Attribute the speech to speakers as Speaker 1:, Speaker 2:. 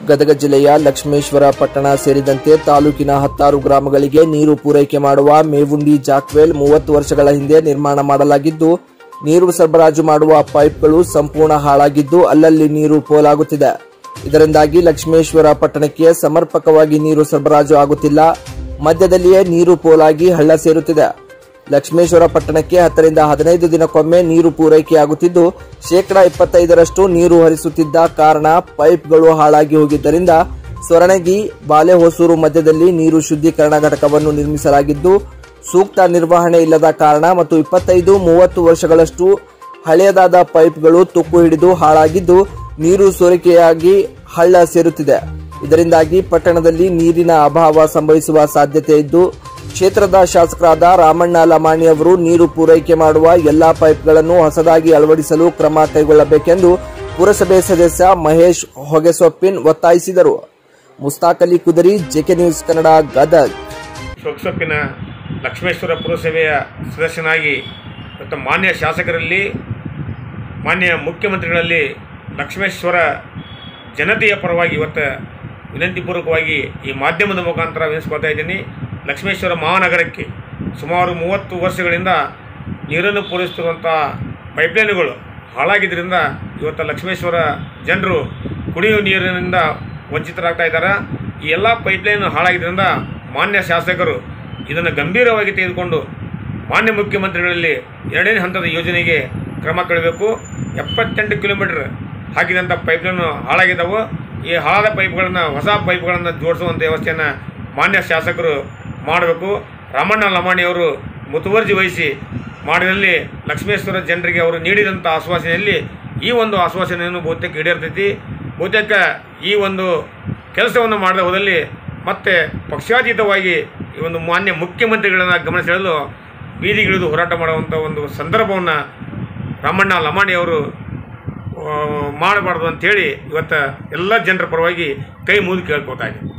Speaker 1: ಗದಗ ಜಿಲ್ಲೆಯ ಲಕ್ಷ್ಮೇಶ್ವರ ಪಟ್ಟಣ ಸೇರಿದಂತೆ ತಾಲೂಕಿನ ಹತ್ತಾರು ಗ್ರಾಮಗಳಿಗೆ ನೀರು ಪೂರೈಕೆ ಮಾಡುವ ಮೇವುಂಡಿ ಜಾಕ್ವೆಲ್ ಮೂವತ್ತು ವರ್ಷಗಳ ಹಿಂದೆ ನಿರ್ಮಾಣ ಮಾಡಲಾಗಿದ್ದು ನೀರು ಸರಬರಾಜು ಮಾಡುವ ಪೈಪ್ಗಳು ಸಂಪೂರ್ಣ ಹಾಳಾಗಿದ್ದು ಅಲ್ಲಲ್ಲಿ ನೀರು ಪೋಲಾಗುತ್ತಿದೆ ಇದರಿಂದಾಗಿ ಲಕ್ಷ್ಮೇಶ್ವರ ಪಟ್ಟಣಕ್ಕೆ ಸಮರ್ಪಕವಾಗಿ ನೀರು ಸರಬರಾಜು ಆಗುತ್ತಿಲ್ಲ ಮಧ್ಯದಲ್ಲಿಯೇ ನೀರು ಪೋಲಾಗಿ ಹಳ್ಳ ಸೇರುತ್ತಿದೆ ಲಕ್ಷ್ಮೇಶ್ವರ ಪಟ್ಟಣಕ್ಕೆ ಹತ್ತರಿಂದ ಹದಿನೈದು ದಿನಕ್ಕೊಮ್ಮೆ ನೀರು ಪೂರೈಕೆಯಾಗುತ್ತಿದ್ದು ಶೇಕಡಾ ಇಪ್ಪತ್ತೈದರಷ್ಟು ನೀರು ಹರಿಸುತ್ತಿದ್ದ ಕಾರಣ ಪೈಪ್ಗಳು ಹಾಳಾಗಿ ಹೋಗಿದ್ದರಿಂದ ಸೊರಣಗಿ ಬಾಲೆಹೊಸೂರು ಮಧ್ಯದಲ್ಲಿ ನೀರು ಶುದ್ಧೀಕರಣ ಘಟಕವನ್ನು ನಿರ್ಮಿಸಲಾಗಿದ್ದು ಸೂಕ್ತ ನಿರ್ವಹಣೆ ಇಲ್ಲದ ಕಾರಣ ಮತ್ತು ಇಪ್ಪತ್ತೈದು ಮೂವತ್ತು ವರ್ಷಗಳಷ್ಟು ಹಳೆಯದಾದ ಪೈಪ್ಗಳು ತುಕ್ಕು ಹಿಡಿದು ಹಾಳಾಗಿದ್ದು ನೀರು ಸೋರಿಕೆಯಾಗಿ ಹಳ್ಳ ಸೇರುತ್ತಿದೆ ಇದರಿಂದಾಗಿ ಪಟ್ಟಣದಲ್ಲಿ ನೀರಿನ ಅಭಾವ ಸಂಭವಿಸುವ ಸಾಧ್ಯತೆ ಇದ್ದು ಕ್ಷೇತ್ರದ ಶಾಸಕರಾದ ರಾಮಣ್ಣ ಲಮಾಣಿ ಅವರು ನೀರು ಪೂರೈಕೆ ಮಾಡುವ ಎಲ್ಲಾ ಪೈಪ್ಗಳನ್ನು ಹೊಸದಾಗಿ ಅಳವಡಿಸಲು ಕ್ರಮ ಕೈಗೊಳ್ಳಬೇಕೆಂದು ಪುರಸಭೆ ಸದಸ್ಯ ಮಹೇಶ್ ಹೊಗೆಸೊಪ್ಪಿನ್ ಒತ್ತಾಯಿಸಿದರು ಮುಸ್ತಾಕ್ ಅಲಿ ಕುದರಿ ಜೆಕೆ ನ್ಯೂಸ್ ಕನ್ನಡ ಗದಗ್
Speaker 2: ಸೊಗ್ಸೊಪ್ಪಿನ ಲಕ್ಷ್ಮೇಶ್ವರ ಪುರಸಭೆಯ ಸದಸ್ಯನಾಗಿ ಮತ್ತು ಮಾನ್ಯ ಶಾಸಕರಲ್ಲಿ ಮಾನ್ಯ ಮುಖ್ಯಮಂತ್ರಿಗಳಲ್ಲಿ ಲಕ್ಷ್ಮೇಶ್ವರ ಜನತೆಯ ಪರವಾಗಿ ಇವತ್ತು ವಿನಂತಿಪೂರ್ವಕವಾಗಿ ಈ ಮಾಧ್ಯಮದ ಮುಖಾಂತರ ವಿನಿಸ್ಕೊಳ್ತಾ ಇದ್ದೀನಿ ಲಕ್ಷ್ಮೇಶ್ವರ ಮಹಾನಗರಕ್ಕೆ ಸುಮಾರು ಮೂವತ್ತು ವರ್ಷಗಳಿಂದ ನೀರನ್ನು ಪೂರೈಸುತ್ತಿರುವಂಥ ಪೈಪ್ಲೈನ್ಗಳು ಹಾಳಾಗಿದ್ದರಿಂದ ಇವತ್ತು ಲಕ್ಷ್ಮೇಶ್ವರ ಜನರು ಕುಡಿಯುವ ನೀರಿನಿಂದ ವಂಚಿತರಾಗ್ತಾ ಇದ್ದಾರೆ ಈ ಎಲ್ಲ ಪೈಪ್ಲೈನ್ ಹಾಳಾಗಿದ್ದರಿಂದ ಮಾನ್ಯ ಶಾಸಕರು ಇದನ್ನು ಗಂಭೀರವಾಗಿ ತೆಗೆದುಕೊಂಡು ಮಾನ್ಯ ಮುಖ್ಯಮಂತ್ರಿಗಳಲ್ಲಿ ಎರಡನೇ ಹಂತದ ಯೋಜನೆಗೆ ಕ್ರಮ ಕೈಗೊಳ್ಳಬೇಕು ಎಪ್ಪತ್ತೆಂಟು ಕಿಲೋಮೀಟರ್ ಹಾಕಿದಂಥ ಪೈಪ್ಲೈನು ಹಾಳಾಗಿದ್ದವು ಈ ಹಾಳಾದ ಪೈಪ್ಗಳನ್ನು ಹೊಸ ಪೈಪ್ಗಳನ್ನು ಜೋಡಿಸುವಂಥ ವ್ಯವಸ್ಥೆಯನ್ನು ಮಾನ್ಯ ಶಾಸಕರು ಮಾಡಬೇಕು ರಾಮಣ್ಣ ಲಮಾಣಿಯವರು ಮುತುವರ್ಜಿ ವಹಿಸಿ ಮಾಡಿದಲ್ಲಿ ಲಕ್ಷ್ಮೇಶ್ವರ ಜನರಿಗೆ ಅವರು ನೀಡಿದಂಥ ಆಶ್ವಾಸನೆಯಲ್ಲಿ ಈ ಒಂದು ಆಶ್ವಾಸನೆಯನ್ನು ಬಹುತೇಕ ಈಡೇರ್ತೈತಿ ಬಹುತೇಕ ಈ ಒಂದು ಕೆಲಸವನ್ನು ಮಾಡದ ಹೋದಲ್ಲಿ ಮತ್ತೆ ಪಕ್ಷಾತೀತವಾಗಿ ಈ ಒಂದು ಮಾನ್ಯ ಮುಖ್ಯಮಂತ್ರಿಗಳನ್ನು ಗಮನಿಸಲು ಬೀದಿಗಿಳಿದು ಹೋರಾಟ ಮಾಡುವಂಥ ಒಂದು ಸಂದರ್ಭವನ್ನು ರಾಮಣ್ಣ ಲಮಾಣಿಯವರು ಆ, ಮಾಡಬಾರ್ದು ಅಂತೇಳಿ ಇವತ್ತು ಎಲ್ಲ ಜನರ ಪರವಾಗಿ ಕೈ ಮುಗಿದು ಕೇಳ್ಕೊತಾ ಇದ್ದೀನಿ